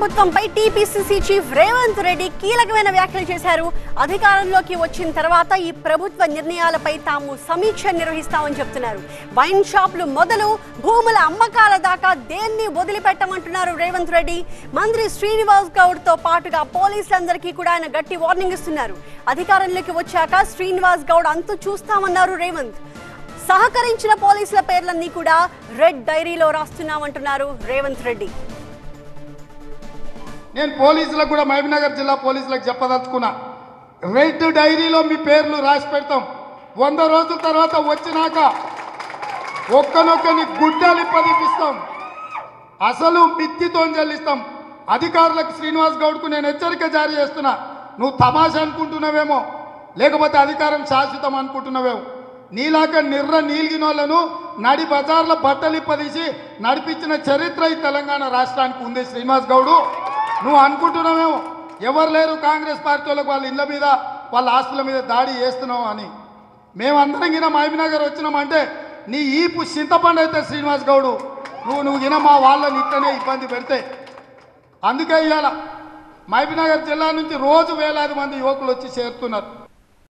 ప్రభుత్వంపై TPCC chief Revanth Reddy కీలకమైన వ్యాఖ్యలు చేశారు అధికారంలోకి వచ్చిన తర్వాత ఈ ప్రభుత్వ నిర్ణయాలపై తాము సమీక్ష నిర్వహిస్తామని చెప్తున్నారు వైన్ షాపులు మొదలు భూముల అమ్మకాల దాకా దేన్ని వదిలిపెట్టమంటున్నారు రేవంత్ రెడ్డి మంత్రి శ్రీనివాస్ గౌడ్ తో పాటుగా పోలీసులందరికీ కూడా ఆయన గట్టి వార్నింగ్ ఇస్తున్నారు అధికారంలోకి వచ్చాక శ్రీనివాస్ గౌడ్ అంతు చూస్తామన్నారు రేవంత్ సహకరించిన పోలీసుల పేర్లన్నీ కూడా రెడ్ డైరీలో రాస్తున్నామంటున్నారు రేవంత్ రెడ్డి నేను పోలీసులకు కూడా మహబూబ్నగర్ జిల్లా పోలీసులకు చెప్పదలుచుకున్నా రెడ్ డైరీలో మీ పేర్లు రాసి పెడతాం వంద రోజుల తర్వాత వచ్చినాక ఒక్కనొక్కని గుడ్డలు పదిపిస్తాం అసలు మిత్తితో చెల్లిస్తాం అధికారులకు శ్రీనివాస్ గౌడ్కు నేను హెచ్చరిక జారీ చేస్తున్నా నువ్వు తమాషా అనుకుంటున్నావేమో లేకపోతే అధికారం శాశ్వతం అనుకుంటున్నావేమో నీలాక నిర్ర నీలిగిన వాళ్ళను నడి బజార్ల బట్టలు ఇప్పదీసి నడిపించిన చరిత్ర ఈ తెలంగాణ రాష్ట్రానికి ఉంది శ్రీనివాస్ గౌడు నువ్వు అనుకుంటున్నావేమో ఎవరు లేరు కాంగ్రెస్ పార్టీ వాళ్ళకి వాళ్ళ ఇళ్ళ మీద వాళ్ళ ఆస్తుల మీద దాడి చేస్తున్నావు అని మేమందరం గిన మహబూబ్నగర్ వచ్చినామంటే నీ ఈపు చింతపండు అయితే శ్రీనివాస్ గౌడు నువ్వు నువ్వు గిన మా వాళ్ళని ఇట్లనే ఇబ్బంది పెడితే అందుకే ఇవాళ మహబూబ్నగర్ జిల్లా నుంచి రోజు వేలాది మంది యువకులు వచ్చి చేరుతున్నారు